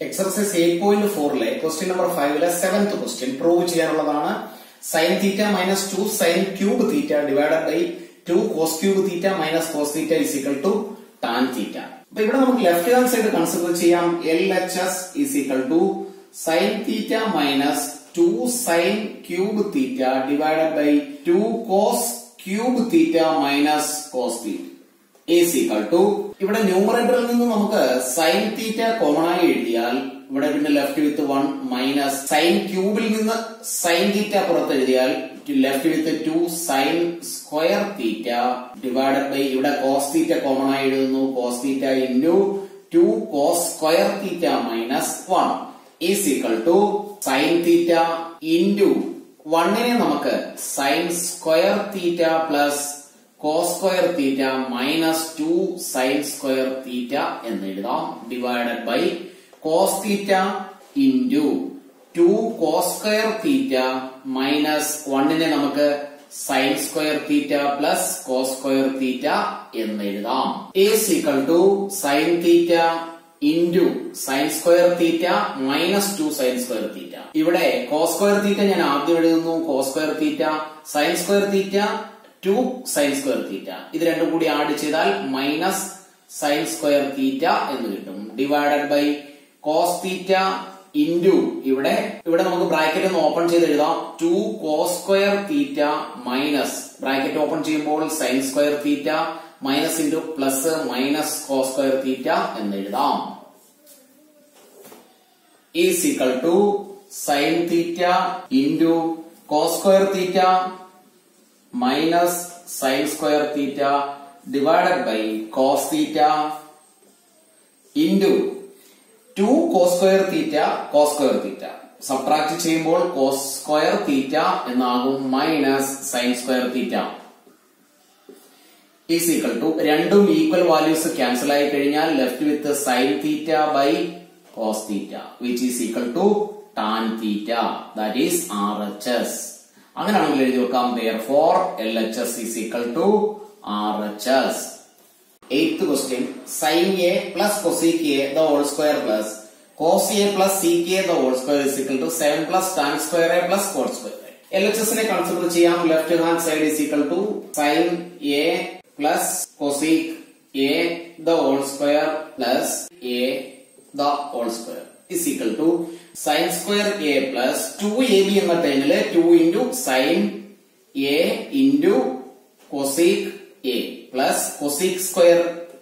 exercise eight point ഫോറിലെ question number ഫൈവിലെ seventh question prove ചെയ്യാനുള്ളതാണ് sine theta minus two sine cube theta divided by two cos cube theta minus cos theta is equal to tan theta അപ്പൊ ഇവിടെ നമുക്ക് left hand side consider ചെയ്യാം L H S is equal to sine theta minus two sine cube theta divided by two cos cube theta minus cos theta is equal to ഇവിടെ ന്യൂമറേറ്ററിൽ നിന്ന് നമുക്ക് sine theta common ആയി എഴുതിയാൽ ഇവിടെ പിന്നെ left with one minus sine ക്യൂബിൽ നിന്ന് സൈൻ തീറ്റ പുറത്ത് എഴുതിയാൽ left with two sine square theta divided by ഇവിടെ കോസ് തീറ്റ കോമൺ ആയി എഴുതുന്നു cos theta into two cos square theta minus one is equal to sine theta into വണ്ണിനെ നമുക്ക് sine square theta plus cos square theta minus two sine square theta എന്ന് എഴുതാം divided by cos theta into two cos square theta minus വണ്ണിനെ നമുക്ക് sine square theta plus cos square theta എന്ന് എഴുതാം is equal to sine theta into sine square theta minus two sine square theta ഇവിടെ cos square theta ഞാൻ ആദ്യം എഴുതുന്നു cos square theta sine square theta two sine square theta ഇത് രണ്ടും കൂടി add ചെയ്താൽ മൈനസ് സൈൻ സ്ക്വയർ തീറ്റ എന്ന് കിട്ടും divided by cos theta into ഇവിടെ ഇവിടെ നമുക്ക് ബ്രാക്കറ്റ് ഒന്ന് ഓപ്പൺ ചെയ്ത് എഴുതാം two cos square theta minus bracket open ചെയ്യുമ്പോൾ sine square theta minus into plus minus cos square theta എന്ന് എഴുതാം is equal to sine theta into cos square theta minus sine square theta divided by cos theta into two cos square theta cos square theta subtract ചെയ്യുമ്പോൾ cos square theta എന്നാകും minus sine square theta is equal to രണ്ടും equal values cancel ആയി കഴിഞ്ഞാൽ left with sine theta by cos theta which is equal to tan theta that is R H S അങ്ങനെയാണെങ്കിൽ എഴുതി വെക്കാം therefore L H S is equal to R H S eighth question sine A plus cosec A the whole square plus cos A plus sec the whole square is equal to seven plus tan square A plus cot square L H എസിനെ consider ചെയ്യാം left hand side is equal to sine A plus cosec A the whole square plus A the whole square is equal to sine square A plus two A B എന്ന ടൈമില് two into sine A into cosec A plus cosec square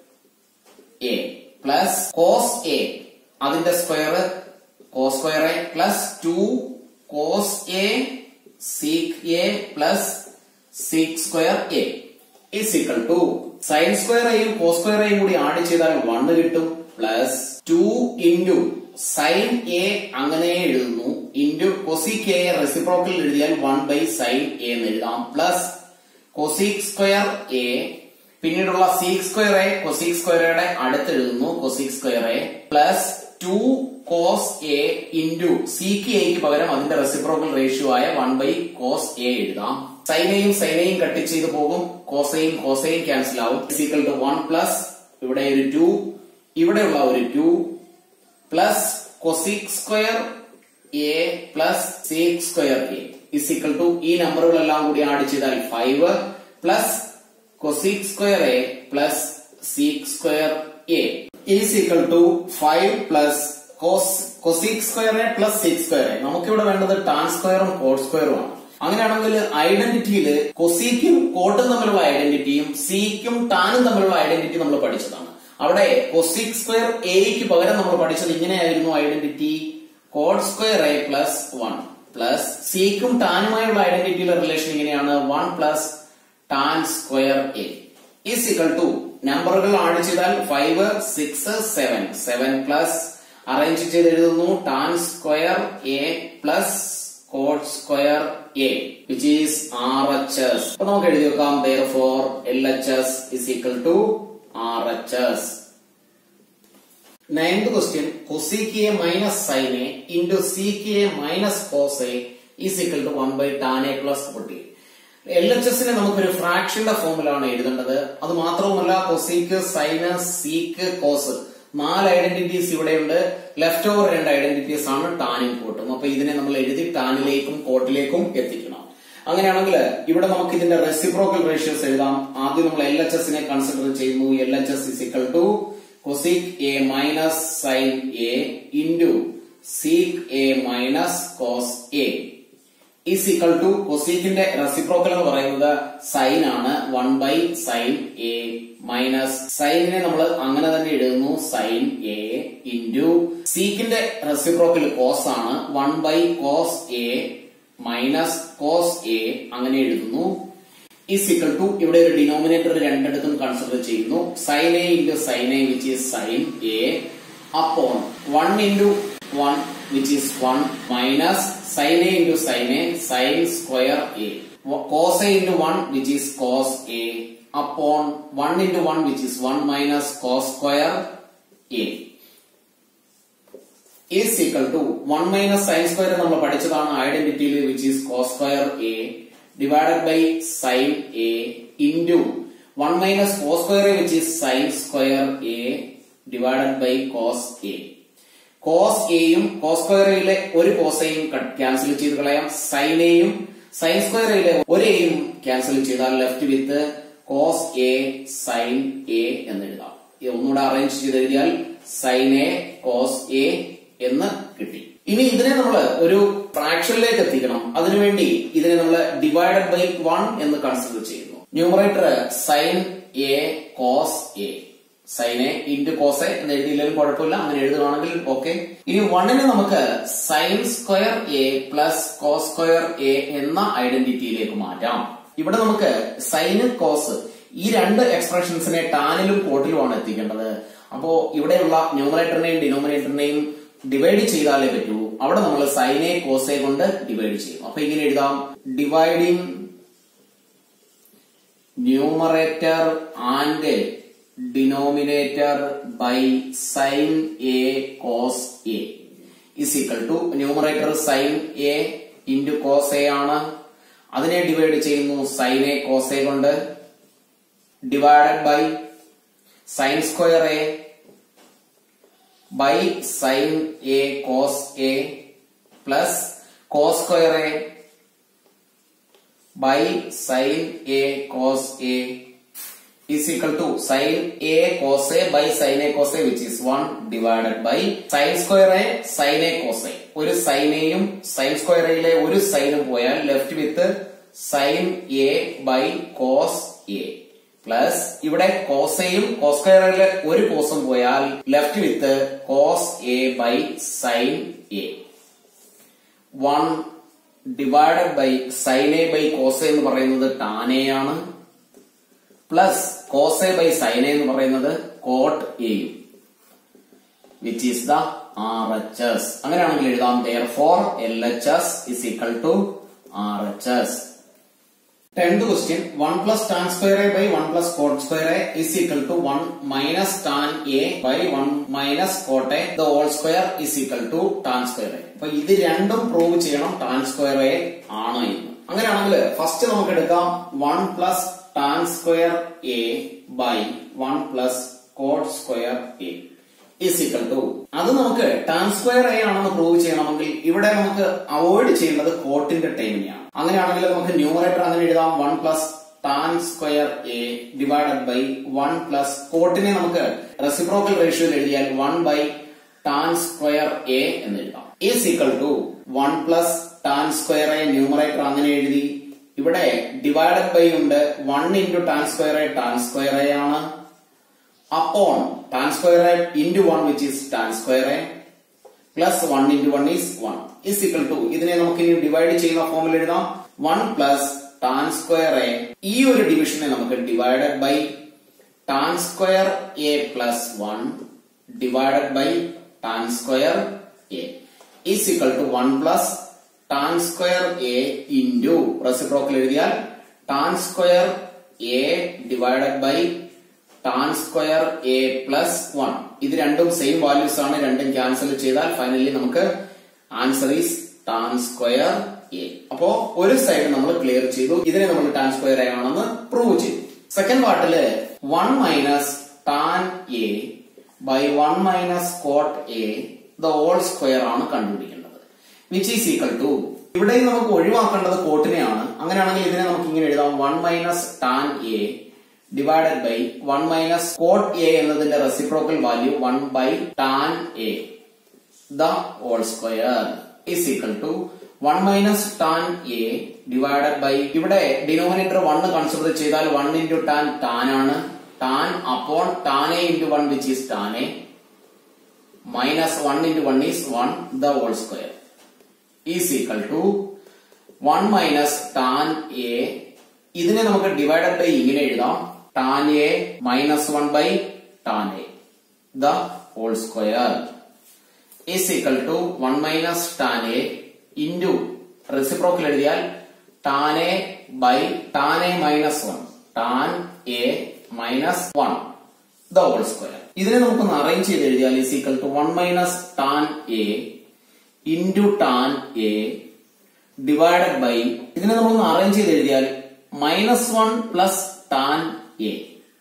A plus cos A അതിന്റെ square cos square A plus two cos A sec A plus sec square A is equal to sine square എയും cos square എയും കൂടി add ചെയ്താൽ one കിട്ടും plus two into sine A അങ്ങനെ എഴുതുന്നു into cosec A reciprocal എഴുതിയാൽ one by sine A എന്ന് എഴുതാം പ്ലസ് കൊസീക് സ്ക്വയർ എ പിന്നീടുള്ള സീക് സ്ക്വയർ എ കൊസീക് സ്ക്വയറുടെ അടുത്ത് എഴുതുന്നു cosec square A plus two cos A into sec എക്ക് പകരം അതിന്റെ റെസിപ്രോക്കൽ റേഷ്യോ ആയ വൺ ബൈ കോസ് എ എഴുതാം സൈനയും സൈനയും കട്ട് ചെയ്ത് പോകും കോസയും കോസയും ക്യാൻസൽ ആവും സീക്വൽ ടു വൺ പ്ലസ് ഇവിടെ ഒരു ടു ഇവിടെയുള്ള ഒരു two plus cosec square A plus sec square A is equal to ഈ നമ്പറുകളെല്ലാം കൂടി ആഡ് ചെയ്താൽ five plus cosec square A plus sec square A is equal to five plus cosec square A plus sec square A നമുക്കിവിടെ വേണ്ടത് tan സ്ക്വയറും code സ്ക്വയറും ആണ് അങ്ങനെയാണെങ്കിൽ ഐഡന്റിറ്റിയിൽ കൊസീക്കും കോട്ടും തമ്മിലുള്ള ഐഡന്റിറ്റിയും സീക്കും ടാനും തമ്മിലുള്ള ഐഡന്റിറ്റി നമ്മൾ പഠിച്ചതാണ് അവിടെ കൊസിക് സ്ക്വയർ എക്ക് പകരം നമ്മൾ പഠിച്ചത് ഇങ്ങനെയായിരുന്നു identity cot square A plus one plus സീക്കും ടാനുമായുള്ള ഐഡന്റിറ്റിയിലെ റിലേഷൻ ഇങ്ങനെയാണ് one plus tan square A is equal to നമ്പറുകൾ ആഡ് ചെയ്താൽ five six seven seven plus arrange ചെയ്ത് എഴുതുന്നു tan square A plus cot square A which is R H S അപ്പൊ നമുക്ക് എഴുതി വെക്കാം therefore L H S is equal to R H S ninth question cosec A minus sine A into സിക്ക് A minus cos A is equal to one by tan A plus forty L H എസിനെ നമുക്കൊരു ഫ്രാക്ഷന്റെ ഫോമിലാണ് എഴുതേണ്ടത് അത് മാത്രവുമല്ല cosec sine sec cos നാല് identities ഇവിടെയുണ്ട് ലെഫ്റ്റ് ഓവർ രണ്ട് ഐഡന്റിറ്റീസ് ആണ് ടാനും കോട്ടും അപ്പൊ ഇതിനെ നമ്മൾ എഴുതി ടാനിലേക്കും കോട്ടിലേക്കും എത്തിക്കണം അങ്ങനെയാണെങ്കിൽ ഇവിടെ നമുക്ക് ഇതിന്റെ റെസിപ്രോക്കൽ റേഷ്യോസ് എഴുതാം ആദ്യം നമ്മൾ എൽ എച്ച് എസിനെ കൺസിഡർ ചെയ്യുന്നു L H S is equal to cosec A minus sine A into sec A minus cos A is equal to കൊസീക്കിന്റെ റെസിപ്രോക്കൽ എന്ന് പറയുന്നത് സൈൻ ആണ് one by sine A minus സൈനിനെ നമ്മൾ അങ്ങനെ തന്നെ എഴുതുന്നു സൈൻ എ ഇൻറ്റു സീക്കിന്റെ റെസിപ്രോക്കൽ കോസ് ആണ് one by cos A minus cos A അങ്ങനെ എഴുതുന്നു ഈസ് ഈക്വൽ ടു ഇവിടെ ഒരു ഡിനോമിനേറ്റർ രണ്ടിടത്തും കൺസിഡർ ചെയ്യുന്നു sine A into sine A which is sine A upon one into one which is one minus sine A into sine A sine square A cos A into one which is cos A upon one into one which is one minus cos square A is equal to one minus sine square നമ്മൾ പഠിച്ചതാണ് ഐഡന്റിറ്റിയിൽ which is cos square A divided by sine A into one minus cos square A which is sine square A divided by cos A cos എയും cos സ്ക്വയറിലെ ഒരു കോസയും cancel ചെയ്ത് കളയാം സൈനെയും sign സ്ക്വയറിലെ ഒരു എയും ക്യാൻസൽ ചെയ്താൽ left with cos A sine A എന്ന് എഴുതാം ഇത് ഒന്നുകൂടെ അറേഞ്ച് ചെയ്ത് എഴുതിയാൽ സൈൻ എ കോസ് എ എന്ന് കിട്ടി ഇനി ഇതിനെ നമ്മൾ ഒരു ഫ്രാക്ഷനിലേക്ക് എത്തിക്കണം അതിനുവേണ്ടി ഇതിനെ നമ്മൾ ഡിവൈഡഡ് ബൈ വൺ എന്ന് കൺസിഡർ ചെയ്യുന്നു numerator sine A cos A sine A into cos A എന്ന് എഴുതിയില്ലെങ്കിലും കുഴപ്പമില്ല അങ്ങനെ എഴുതുകയാണെങ്കിൽ ഓക്കെ ഇനി വണ്ണിനെ നമുക്ക് sine square A plus cos square A എന്ന ഐഡന്റിറ്റിയിലേക്ക് മാറ്റാം ഇവിടെ നമുക്ക് സൈന് കോസ് ഈ രണ്ട് എക്സ്പ്രഷൻസിനെ ടാനിലും കോട്ടിലുമാണ് എത്തിക്കേണ്ടത് അപ്പോ ഇവിടെയുള്ള ന്യൂമറേറ്ററിനെയും ഡിനോമിനേറ്ററിനെയും ഡിവൈഡ് ചെയ്താലേ പറ്റൂ അവിടെ നമ്മൾ സൈനെ കോസെ കൊണ്ട് ഡിവൈഡ് ചെയ്യും അപ്പൊ ഇങ്ങനെ എഴുതാം dividing numerator and denominator by sine A cos A is equal to numerator sine A into cos A ആണ് അതിനെ ഡിവൈഡ് ചെയ്യുന്നു സൈൻ എ കോസ് എ കൊണ്ട് divided by sine square A by sine A cos A plus cos square A by sine A cos A is equal to sin a cos a by sin a cos a which is 1 divided by sin square a sin a cos a ഒരു സൈനയും sign സ്ക്വയറിലെ ഒരു സൈനും പോയാൽ left with sine A by cos A plus ഇവിടെ കോസയും cos സ്ക്വയറിലെ ഒരു കോസും പോയാൽ left with cos A by sine A one divided by sine A by cos എന്ന് പറയുന്നത് ടാനെ ആണ് plus cos A by sine എന്ന് പറയുന്നത് കോട്ട് എയും which is the R H S അങ്ങനെയാണെങ്കിൽ എഴുതാം therefore L H S is equal to R H S tenth question one plus tan square A by one plus cot square A is equal to one minus tan A by one minus cot A the whole square is equal to tan square A അപ്പൊ ഇത് രണ്ടും prove ചെയ്യണം tan square A ആണ് എന്ന് അങ്ങനെയാണെങ്കിൽ first നമുക്ക് എടുക്കാം one plus tan square A by one plus cot square A is equal to അത് നമുക്ക് ടാൻ സ്ക്വയർ എ ആണെന്ന് പ്രൂവ് ചെയ്യണമെങ്കിൽ ഇവിടെ നമുക്ക് അവോയ്ഡ് ചെയ്യേണ്ടത് കോട്ടിന്റെ ടൈമിനെയാണ് അങ്ങനെയാണെങ്കിൽ നമുക്ക് ന്യൂമറേറ്റർ അങ്ങനെ എഴുതാം one plus tan square A divided by one plus കോട്ടിനെ നമുക്ക് റെസിപ്രോക്കൽ റേഷ്യോയിൽ എഴുതിയാൽ one by tan square A എന്ന് എഴുതാം is equal to one plus tan square A numerator അങ്ങനെ എഴുതി ഇവിടെ ഡിവൈഡഡ് ബൈ ഉണ്ട് one into tan square A tan square A ആണ് upon tan square A into one which is tan square A plus one into one is one is equal to ഇതിനെ നമുക്ക് ഇനി divide ചെയ്യുന്ന ഫോമിൽ എഴുതാം one plus tan square A ഈ ഒരു ഡിവിഷനെ നമുക്ക് divided by tan square A plus one divided by tan square A is equal to one plus tan square A into reciprocal എഴുതിയാൽ tan square A divided by tan square A plus one ഇത് രണ്ടും same values ആണ് രണ്ടും cancel ചെയ്താൽ finally നമുക്ക് answer is tan square A അപ്പോ ഒരു side നമ്മൾ ക്ലിയർ ചെയ്തു ഇതിനെ നമ്മൾ ടാൻ സ്ക്വയർ എ ആണെന്ന് പ്രൂവ് ചെയ്തു സെക്കൻഡ് പാർട്ടില് one minus tan A by one minus cot A the whole square ആണ് കണ്ടുപിടിക്കേണ്ടത് വിച്ച് ഈസ് ഈക്വൽ ടു ഇവിടെയും നമുക്ക് ഒഴിവാക്കേണ്ടത് കോട്ടിനെയാണ് അങ്ങനെയാണെങ്കിൽ ഇതിനെ നമുക്ക് ഇങ്ങനെ എഴുതാം one minus tan A divided by one minus cot A എന്നതിന്റെ reciprocal value one by tan A the whole square is equal to one minus tan A divided by ഇവിടെ denominator one consider ചെയ്താൽ one into tan tan ആണ് tan upon tan A into one which is tan A minus one into one is one the whole square is equal to one minus tan A ഇതിനെ നമുക്ക് divided by ഇങ്ങനെ എഴുതാം tan A minus one by tan A the whole square is equal to one minus tan A into reciprocal എഴുതിയാൽ tan A by tan A minus one tan A minus one the whole square ഇതിനെ നമുക്കൊന്ന് arrange ചെയ്ത് എഴുതിയാൽ is equal to one minus tan A into tan A divided by ഇതിനെ നമ്മളൊന്ന് arrange ചെയ്ത് എഴുതിയാൽ minus one plus tan A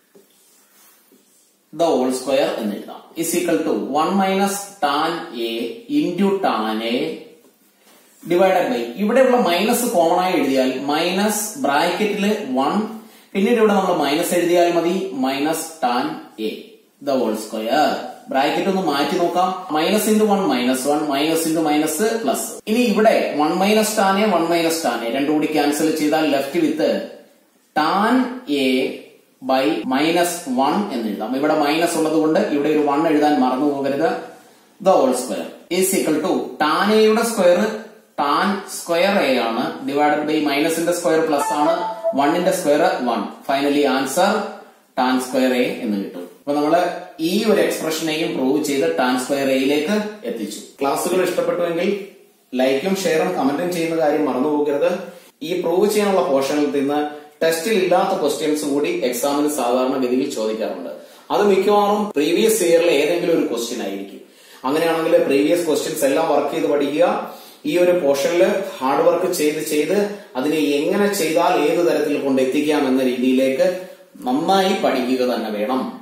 the whole square എന്ന് എഴുതാം is equal to one minus tan A into tan A divided by ഇവിടെയുള്ള minus common ആയി എഴുതിയാൽ minus ബ്രാക്കറ്റില് one പിന്നീട് ഇവിടെ നമ്മൾ മൈനസ് എഴുതിയാൽ മതി minus tan A the whole square bracket ഒന്ന് മാറ്റി നോക്കാം minus into one minus one minus into minus plus ഇനി ഇവിടെ one minus tan A one minus tan A രണ്ടും കൂടി ക്യാൻസൽ ചെയ്താൽ left with tan A by minus one എന്ന് എഴുതാം ഇവിടെ മൈനസ് ഉള്ളത് കൊണ്ട് ഇവിടെ ഒരു വൺ എഴുതാൻ മറന്നു പോകരുത് the whole square is equal to tan എയുടെ സ്ക്വയർ ടാൻ സ്ക്വയർ എ ആണ് ഡിവൈഡഡ് ബൈ മൈനസിന്റെ സ്ക്വയർ പ്ലസ് ആണ് വണ്ണിന്റെ square one finally answer tan square A എന്ന് കിട്ടും അപ്പൊ നമ്മള് ഈ ഒരു എക്സ്പ്രഷനെയും പ്രൂവ് ചെയ്ത് ടാൻ സ്ക്വയർ എയിലേക്ക് എത്തിച്ചു ക്ലാസ്സുകൾ ഇഷ്ടപ്പെട്ടുവെങ്കിൽ ലൈക്കും ഷെയറും കമന്റും ചെയ്യുന്ന കാര്യം മറന്നു പോകരുത് ഈ പ്രൂവ് ചെയ്യാനുള്ള പോർഷനിൽ നിന്ന് ടെസ്റ്റിൽ ഇല്ലാത്ത ക്വസ്റ്റ്യൻസ് കൂടി എക്സാമിന് സാധാരണ ഗതിയിൽ ചോദിക്കാറുണ്ട് അത് മിക്കവാറും പ്രീവിയസ് ഇയറിലെ ഏതെങ്കിലും ഒരു ക്വസ്റ്റ്യൻ ആയിരിക്കും അങ്ങനെയാണെങ്കിൽ പ്രീവിയസ് ക്വസ്റ്റ്യൻസ് എല്ലാം വർക്ക് ചെയ്ത് പഠിക്കുക ഈ ഒരു പോർഷനിൽ ഹാർഡ് വർക്ക് ചെയ്ത് ചെയ്ത് അതിനെ എങ്ങനെ ചെയ്താൽ ഏത് തരത്തിൽ കൊണ്ട് എത്തിക്കാം എന്ന രീതിയിലേക്ക് നന്നായി പഠിക്കുക തന്നെ വേണം